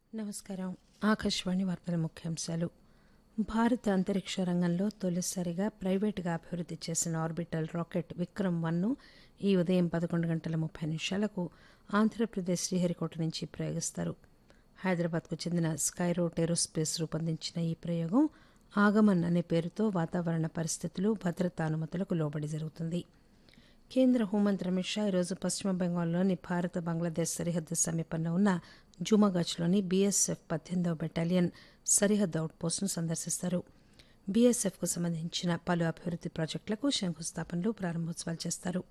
నమస్కారం ఆకాశవాణి వార్తల ముఖ్యాంశాలు భారత అంతరిక్ష రంగంలో తొలిసారిగా ప్రైవేటుగా అభివృద్ది చేసిన ఆర్బిటల్ రాకెట్ విక్రమ్ వన్ను ఈ ఉదయం పదకొండు గంటల ముప్పై నిమిషాలకు ఆంధ్రప్రదేశ్ శ్రీహరికోట నుంచి ప్రయోగిస్తారు హైదరాబాద్కు చెందిన స్కైరోట్ ఏరోస్పేస్ రూపొందించిన ఈ ప్రయోగం ఆగమన్ అనే పేరుతో వాతావరణ పరిస్థితులు భద్రతా అనుమతులకు లోబడి జరుగుతుంది కేంద్ర హోంమంత్రి అమిత్ షా ఈరోజు పశ్చిమ బెంగాల్లోని భారత బంగ్లాదేశ్ సరిహద్దు సమీపంలో ఉన్న జుమాగచ్లోని బీఎస్ఎఫ్ పద్దెనిమిదవ బెటాలియన్ సరిహద్దు అవుట్పోస్టును సందర్శిస్తారు బీఎస్ఎఫ్కు సంబంధించిన పలు అభివృద్ది ప్రాజెక్టులకు శంకుస్థాపనలు ప్రారంభోత్సవాలు చేస్తారు